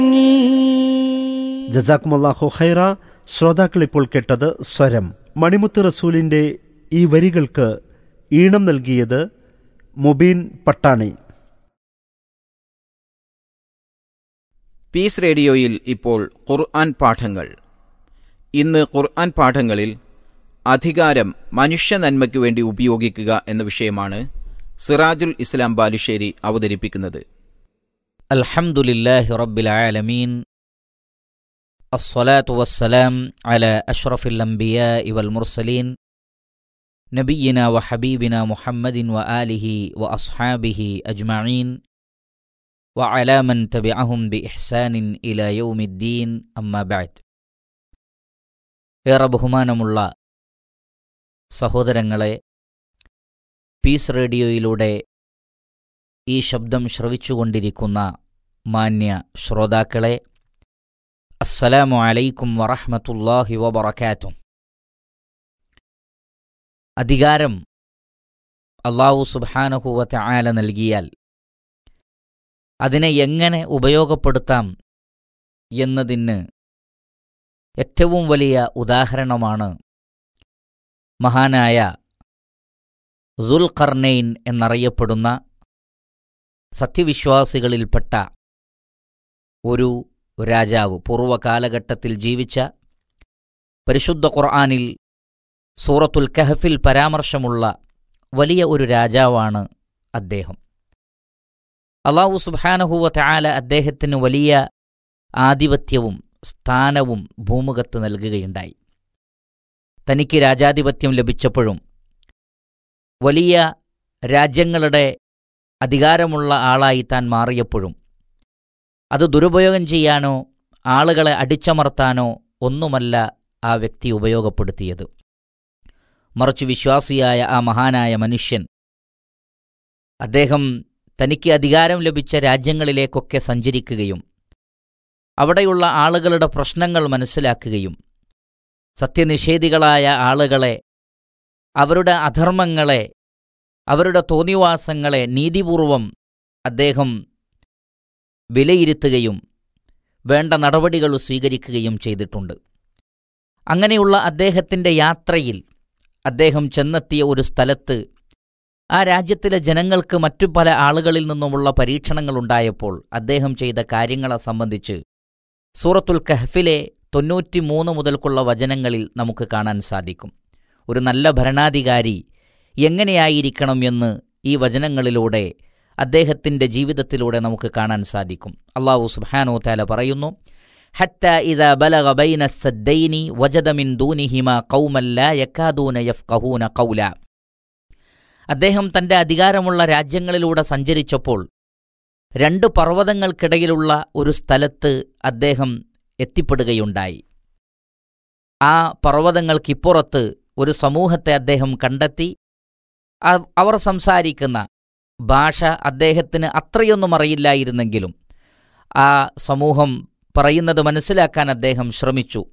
ജസാക്കുമല്ലാഹു ഹൈറ ശ്രോതാക്കൾ ഇപ്പോൾ കേട്ടത് സ്വരം മണിമുത്ത് റസൂലിന്റെ ഈ വരികൾക്ക് ഈണം നൽകിയത് മുബീൻ പട്ടാണി പീസ് റേഡിയോയിൽ ഇപ്പോൾ ഖുർആൻ പാഠങ്ങൾ ഇന്ന് ഖുർആൻ പാഠങ്ങളിൽ അധികാരം മനുഷ്യ നന്മയ്ക്കു വേണ്ടി ഉപയോഗിക്കുക എന്ന വിഷയമാണ് സിറാജുൽ ഇസ്ലാം ബാലുശ്ശേരി അവതരിപ്പിക്കുന്നത് الحمد لله رب العالمين الصلاة والسلام على أشرف الأنبياء والمرسلين نبينا وحبيبنا محمد وآله وأصحابه أجمعين وعلى من تبعهم بإحسان إلى يوم الدين أما بعد ഏറെ ബഹുമാനമുള്ള സഹോദരങ്ങളെ പീസ് റേഡിയോയിലൂടെ ഈ ശബ്ദം ശ്രവിച്ചുകൊണ്ടിരിക്കുന്ന മാന്യ ശ്രോതാക്കളെ അസ്സലാമു അലൈക്കും വറഹ്മത്തുള്ളാഹി വബറകാതുഹു അധികാരം അള്ളാഹു സുബ്ഹാനഹു വതആല നൽകിയാൽ അതിനെ എങ്ങനെ ഉപയോഗപ്പെടുത്താം എന്നതിന് ഏറ്റവും വലിയ ഉദാഹരണമാണ് മഹാനായ ദുൽഖർനൈൻ എന്നറിയപ്പെടുന്ന സത്യവിശ്വാസികളിൽപ്പെട്ട ഒരു രാജാവ് പൂർവ്വകാലഘട്ടത്തിൽ ജീവിച്ച പരിശുദ്ധ ഖുർആാനിൽ സൂറത്തുൽ കഹഫിൽ പരാമർശമുള്ള വലിയ ഒരു രാജാവാണ് അദ്ദേഹം അള്ളാഹു സുബാനഹുവ തആല അദ്ദേഹത്തിന് വലിയ ആധിപത്യവും സ്ഥാനവും ഭൂമുഖത്ത് നൽകുകയുണ്ടായി തനിക്ക് രാജാധിപത്യം ലഭിച്ചപ്പോഴും വലിയ രാജ്യങ്ങളുടെ അധികാരമുള്ള ആളായി താൻ മാറിയപ്പോഴും അത് ദുരുപയോഗം ചെയ്യാനോ ആളുകളെ അടിച്ചമർത്താനോ ഒന്നുമല്ല ആ വ്യക്തി ഉപയോഗപ്പെടുത്തിയത് മറിച്ച് വിശ്വാസിയായ ആ മഹാനായ മനുഷ്യൻ അദ്ദേഹം തനിക്ക് അധികാരം ലഭിച്ച രാജ്യങ്ങളിലേക്കൊക്കെ സഞ്ചരിക്കുകയും അവിടെയുള്ള ആളുകളുടെ പ്രശ്നങ്ങൾ മനസ്സിലാക്കുകയും സത്യനിഷേധികളായ ആളുകളെ അവരുടെ അധർമ്മങ്ങളെ അവരുടെ തോന്നിവാസങ്ങളെ നീതിപൂർവം അദ്ദേഹം വിലയിരുത്തുകയും വേണ്ട നടപടികൾ സ്വീകരിക്കുകയും ചെയ്തിട്ടുണ്ട് അങ്ങനെയുള്ള അദ്ദേഹത്തിൻ്റെ യാത്രയിൽ അദ്ദേഹം ചെന്നെത്തിയ ഒരു സ്ഥലത്ത് ആ രാജ്യത്തിലെ ജനങ്ങൾക്ക് മറ്റു പല ആളുകളിൽ നിന്നുമുള്ള പരീക്ഷണങ്ങളുണ്ടായപ്പോൾ അദ്ദേഹം ചെയ്ത കാര്യങ്ങളെ സംബന്ധിച്ച് സൂറത്തുൽ കഹ്ഫിലെ തൊണ്ണൂറ്റിമൂന്ന് മുതൽക്കുള്ള വചനങ്ങളിൽ നമുക്ക് കാണാൻ സാധിക്കും ഒരു നല്ല ഭരണാധികാരി എങ്ങനെയായിരിക്കണം എന്ന് ഈ വചനങ്ങളിലൂടെ അദ്ദേഹത്തിൻ്റെ ജീവിതത്തിലൂടെ നമുക്ക് കാണാൻ സാധിക്കും അള്ളാഹു സുബ്ഹാനോ താല പറയുന്നു ഹത്ത ഇദ ബലഗ ബൈന സദ്ദൈനി വജദ മിൻ ദൂനിഹിമ ഖൗമല്ല യക്കാദൂന യഫ്ഖഹൂന ഖൗല അദ്ദേഹം തന്റെ അധികാരമുള്ള രാജ്യങ്ങളിലൂടെ സഞ്ചരിച്ചപ്പോൾ രണ്ട് പർവ്വതങ്ങൾക്കിടയിലുള്ള ഒരു സ്ഥലത്ത് അദ്ദേഹം എത്തിപ്പെടുകയുണ്ടായി ആ പർവ്വതങ്ങൾക്കിപ്പുറത്ത് ഒരു സമൂഹത്തെ അദ്ദേഹം കണ്ടെത്തി അവർ സംസാരിക്കുന്ന ഭാഷ അദ്ദേഹത്തിന് അത്രയൊന്നും അറിയില്ലായിരുന്നെങ്കിലും ആ സമൂഹം പറയുന്നത് മനസ്സിലാക്കാൻ അദ്ദേഹം ശ്രമിച്ചു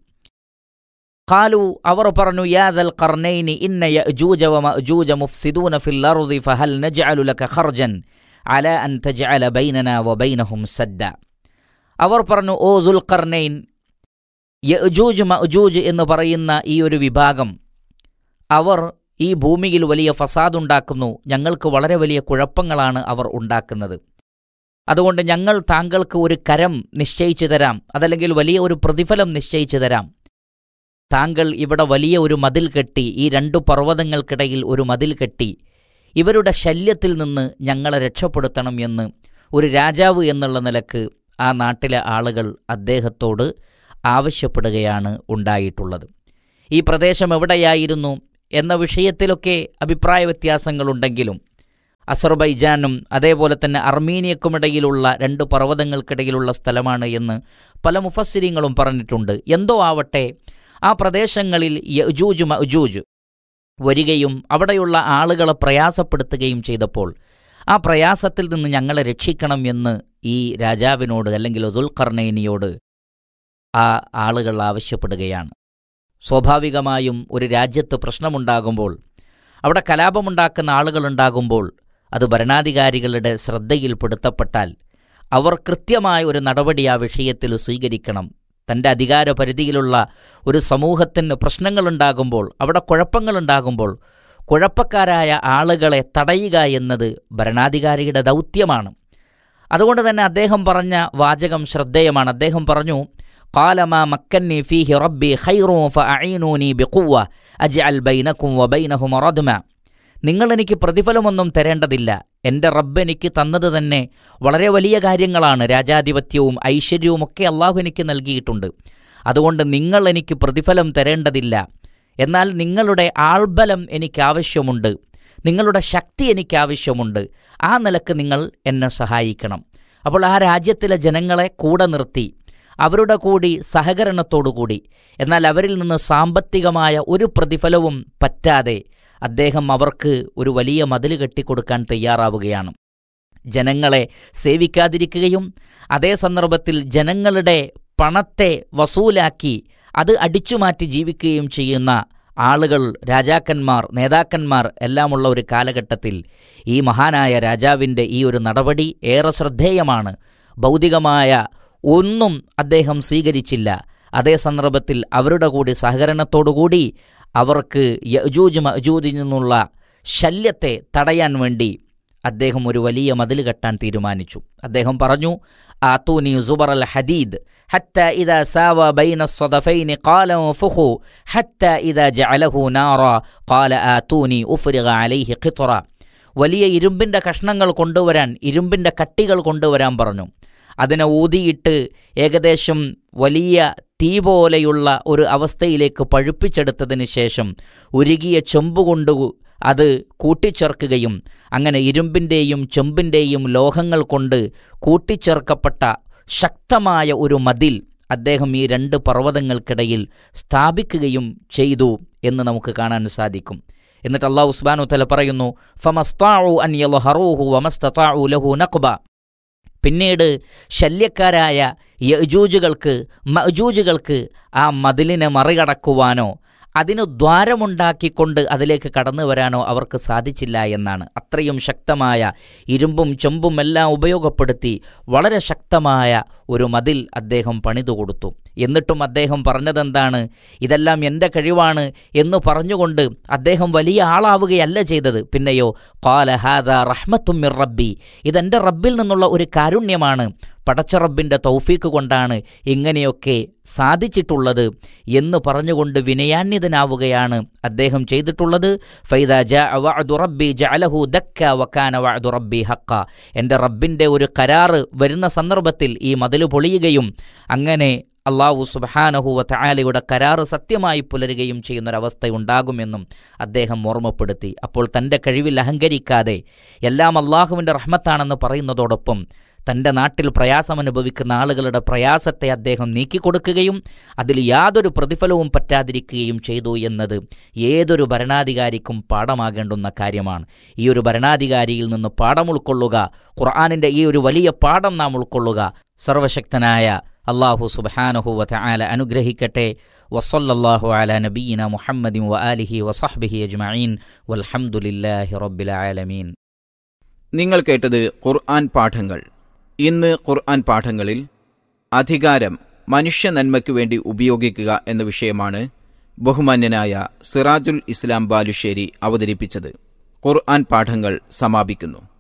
ഖാലു അവർ പറഞ്ഞു യാദൽ ഖർനൈനി ഇന്ന യഅജൂജ വമഅജൂജ മുഫ്സിദൂന ഫിൽ അർദി ഫഹൽ നജ്അലു ലക ഖർജൻ അല അൻ തജ്അല ബൈനന വബൈനഹും സദ്ദ അവർ പറഞ്ഞു ഓ ദുൽഖർനൈൻ യഅജൂജ് മഅജൂജ് എന്ന് പറയുന്ന ഈ ഒരു വിഭാഗം അവർ ഈ ഭൂമിയിൽ വലിയ ഫസാദുണ്ടാക്കുന്നു ഞങ്ങൾക്ക് വളരെ വലിയ കുഴപ്പങ്ങളാണ് അവർ ഉണ്ടാക്കുന്നത് അതുകൊണ്ട് ഞങ്ങൾ താങ്കൾക്ക് ഒരു കരം നിശ്ചയിച്ചു തരാം അതല്ലെങ്കിൽ വലിയ ഒരു പ്രതിഫലം നിശ്ചയിച്ചു തരാം താങ്കൾ ഇവിടെ വലിയ ഒരു മതിൽ കെട്ടി ഈ രണ്ടു പർവ്വതങ്ങൾക്കിടയിൽ ഒരു മതിൽ കെട്ടി ഇവരുടെ ശല്യത്തിൽ നിന്ന് ഞങ്ങളെ രക്ഷപ്പെടുത്തണം എന്ന് ഒരു രാജാവ് എന്നുള്ള നിലക്ക് ആ നാട്ടിലെ ആളുകൾ അദ്ദേഹത്തോട് ആവശ്യപ്പെടുകയാണ് ഉണ്ടായിട്ടുള്ളത് ഈ പ്രദേശം എവിടെയായിരുന്നു എന്ന വിഷയത്തിലൊക്കെ അഭിപ്രായ വ്യത്യാസങ്ങളുണ്ടെങ്കിലും അസർബൈജാനും അതേപോലെ തന്നെ അർമീനിയക്കുമിടയിലുള്ള രണ്ട് പർവ്വതങ്ങൾക്കിടയിലുള്ള സ്ഥലമാണ് എന്ന് പല മുഫസ്സിരിങ്ങളും പറഞ്ഞിട്ടുണ്ട് എന്തോ ആവട്ടെ ആ പ്രദേശങ്ങളിൽ യജൂജ് മജൂജ് വരികയും അവിടെയുള്ള ആളുകളെ പ്രയാസപ്പെടുത്തുകയും ചെയ്തപ്പോൾ ആ പ്രയാസത്തിൽ നിന്ന് ഞങ്ങളെ രക്ഷിക്കണം എന്ന് ഈ രാജാവിനോട് അല്ലെങ്കിൽ ദുൽഖർണൈനിയോട് ആ ആളുകൾ ആവശ്യപ്പെടുകയാണ് സ്വാഭാവികമായും ഒരു രാജ്യത്ത് പ്രശ്നമുണ്ടാകുമ്പോൾ അവിടെ കലാപമുണ്ടാക്കുന്ന ആളുകളുണ്ടാകുമ്പോൾ അത് ഭരണാധികാരികളുടെ ശ്രദ്ധയിൽപ്പെടുത്തപ്പെട്ടാൽ അവർ കൃത്യമായ ഒരു നടപടി ആ വിഷയത്തിൽ സ്വീകരിക്കണം തൻ്റെ അധികാര പരിധിയിലുള്ള ഒരു സമൂഹത്തിന് പ്രശ്നങ്ങളുണ്ടാകുമ്പോൾ അവിടെ കുഴപ്പങ്ങളുണ്ടാകുമ്പോൾ കുഴപ്പക്കാരായ ആളുകളെ തടയുക എന്നത് ഭരണാധികാരിയുടെ ദൗത്യമാണ് അതുകൊണ്ട് തന്നെ അദ്ദേഹം പറഞ്ഞ വാചകം ശ്രദ്ധേയമാണ് അദ്ദേഹം പറഞ്ഞു قالما مكني فيه ربي خير فأعينوني بقوة أجعل بينكم وبينهم ردما നിങ്ങൾ എനിക്ക് പ്രതിഫലമൊന്നും തരേണ്ടതില്ല എൻ്റെ റബ്ബ് എനിക്ക് തന്നത് തന്നെ വളരെ വലിയ കാര്യങ്ങളാണ് രാജാധിപത്യവും ഐശ്വര്യവും ഒക്കെ അള്ളാഹു എനിക്ക് നൽകിയിട്ടുണ്ട് അതുകൊണ്ട് നിങ്ങൾ എനിക്ക് പ്രതിഫലം തരേണ്ടതില്ല എന്നാൽ നിങ്ങളുടെ ആൾബലം എനിക്ക് ആവശ്യമുണ്ട് നിങ്ങളുടെ ശക്തി എനിക്ക് ആവശ്യമുണ്ട് ആ നിലക്ക് നിങ്ങൾ എന്നെ സഹായിക്കണം അപ്പോൾ ആ രാജ്യത്തിലെ ജനങ്ങളെ കൂടെ നിർത്തി അവരുടെ കൂടി സഹകരണത്തോടുകൂടി എന്നാൽ അവരിൽ നിന്ന് സാമ്പത്തികമായ ഒരു പ്രതിഫലവും പറ്റാതെ അദ്ദേഹം അവർക്ക് ഒരു വലിയ മതിൽ കെട്ടിക്കൊടുക്കാൻ തയ്യാറാവുകയാണ് ജനങ്ങളെ സേവിക്കാതിരിക്കുകയും അതേ സന്ദർഭത്തിൽ ജനങ്ങളുടെ പണത്തെ വസൂലാക്കി അത് അടിച്ചുമാറ്റി ജീവിക്കുകയും ചെയ്യുന്ന ആളുകൾ രാജാക്കന്മാർ നേതാക്കന്മാർ എല്ലാമുള്ള ഒരു കാലഘട്ടത്തിൽ ഈ മഹാനായ രാജാവിൻ്റെ ഈ ഒരു നടപടി ഏറെ ശ്രദ്ധേയമാണ് ഭൗതികമായ ഒന്നും അദ്ദേഹം സ്വീകരിച്ചില്ല അതേ സന്ദർഭത്തിൽ അവരുടെ കൂടി സഹകരണത്തോടുകൂടി അവർക്ക് യജൂജ് മജൂദിൽ നിന്നുള്ള ശല്യത്തെ തടയാൻ വേണ്ടി അദ്ദേഹം ഒരു വലിയ മതിൽ കെട്ടാൻ തീരുമാനിച്ചു അദ്ദേഹം പറഞ്ഞു ആത്തൂനി സുബർ അൽ ഹദീദ് حتى إذا ساوى بين الصدفين قال انفخوا حتى إذا جعله نارا قال آتوني أفرغ عليه قطرا വലിയ ഇരുമ്പിൻ്റെ കഷ്ണങ്ങൾ കൊണ്ടുവരാൻ ഇരുമ്പിൻ്റെ കട്ടികൾ കൊണ്ടുവരാൻ പറഞ്ഞു അതിനെ ഊതിയിട്ട് ഏകദേശം വലിയ തീ പോലെയുള്ള ഒരു അവസ്ഥയിലേക്ക് പഴുപ്പിച്ചെടുത്തതിന് ശേഷം ഉരുകിയ ചെമ്പുകൊണ്ട് അത് കൂട്ടിച്ചേർക്കുകയും അങ്ങനെ ഇരുമ്പിൻ്റെയും ചെമ്പിൻ്റെയും ലോഹങ്ങൾ കൊണ്ട് കൂട്ടിച്ചേർക്കപ്പെട്ട ശക്തമായ ഒരു മതിൽ അദ്ദേഹം ഈ രണ്ട് പർവ്വതങ്ങൾക്കിടയിൽ സ്ഥാപിക്കുകയും ചെയ്തു എന്ന് നമുക്ക് കാണാൻ സാധിക്കും എന്നിട്ട് അള്ളാഹു ഉസ്ബാനു തല പറയുന്നു ഫമസ്താഉ അൻ യൽഹറൂഹു വമസ്തതാഉ ലഹു നഖ്ബ പിന്നീട് ശല്യക്കാരായ യജൂജുകൾക്ക് മജൂജുകൾക്ക് ആ മതിലിനെ മറികടക്കുവാനോ അതിന് ദ്വാരമുണ്ടാക്കിക്കൊണ്ട് അതിലേക്ക് കടന്നു വരാനോ അവർക്ക് സാധിച്ചില്ല എന്നാണ് അത്രയും ശക്തമായ ഇരുമ്പും ചെമ്പും എല്ലാം ഉപയോഗപ്പെടുത്തി വളരെ ശക്തമായ ഒരു മതിൽ അദ്ദേഹം പണിതു കൊടുത്തു എന്നിട്ടും അദ്ദേഹം പറഞ്ഞതെന്താണ് ഇതെല്ലാം എൻ്റെ കഴിവാണ് എന്ന് പറഞ്ഞുകൊണ്ട് അദ്ദേഹം വലിയ ആളാവുകയല്ല ചെയ്തത് പിന്നെയോ കാല ഹാദ റഹ്മത്തും മിർ റബ്ബി ഇതെൻ്റെ റബ്ബിൽ നിന്നുള്ള ഒരു കാരുണ്യമാണ് പടച്ച റബ്ബിൻ്റെ തൗഫീക്ക് കൊണ്ടാണ് ഇങ്ങനെയൊക്കെ സാധിച്ചിട്ടുള്ളത് എന്ന് പറഞ്ഞുകൊണ്ട് വിനയാന്യതനാവുകയാണ് അദ്ദേഹം ചെയ്തിട്ടുള്ളത് ഫൈദ ജാ വഅദു റബ്ബി ജഅലഹു ദക്ക വക്കാന വഅദു റബ്ബി ഹക്ക എൻ്റെ റബ്ബിൻ്റെ ഒരു കരാറ് വരുന്ന സന്ദർഭത്തിൽ ഈ മതിൽ പൊളിയുകയും അങ്ങനെ അള്ളാഹു സുബാനഹുവ തയാലയുടെ കരാറ് സത്യമായി പുലരുകയും ചെയ്യുന്നൊരവസ്ഥയുണ്ടാകുമെന്നും അദ്ദേഹം ഓർമ്മപ്പെടുത്തി അപ്പോൾ തൻ്റെ കഴിവിൽ അഹങ്കരിക്കാതെ എല്ലാം അള്ളാഹുവിൻ്റെ റഹ്മത്താണെന്ന് പറയുന്നതോടൊപ്പം തൻ്റെ നാട്ടിൽ പ്രയാസമനുഭവിക്കുന്ന ആളുകളുടെ പ്രയാസത്തെ അദ്ദേഹം നീക്കിക്കൊടുക്കുകയും അതിൽ യാതൊരു പ്രതിഫലവും പറ്റാതിരിക്കുകയും ചെയ്തു എന്നത് ഏതൊരു ഭരണാധികാരിക്കും പാഠമാകേണ്ടുന്ന കാര്യമാണ് ഈ ഒരു ഭരണാധികാരിയിൽ നിന്ന് പാഠം ഉൾക്കൊള്ളുക ഖുർആാനിൻ്റെ ഈ ഒരു വലിയ പാഠം നാം ഉൾക്കൊള്ളുക സർവശക്തനായ അള്ളാഹു സുബാനഹു വല അനുഗ്രഹിക്കട്ടെ വസല്ലല്ലാഹു അല നബീന മുഹമ്മദിൻ വ ആലിഹി വസഹ്ബിഹി അജ്മഈൻ വൽഹംദുലില്ലാഹി റബ്ബിൽ ആലമീൻ നിങ്ങൾ കേട്ടത് ഖുർആൻ പാഠങ്ങൾ ഇന്ന് ഖുർആൻ പാഠങ്ങളിൽ അധികാരം മനുഷ്യ നന്മയ്ക്കു വേണ്ടി ഉപയോഗിക്കുക എന്ന വിഷയമാണ് ബഹുമാന്യനായ സിറാജുൽ ഇസ്ലാം ബാലുശ്ശേരി അവതരിപ്പിച്ചത് ഖുർആൻ പാഠങ്ങൾ സമാപിക്കുന്നു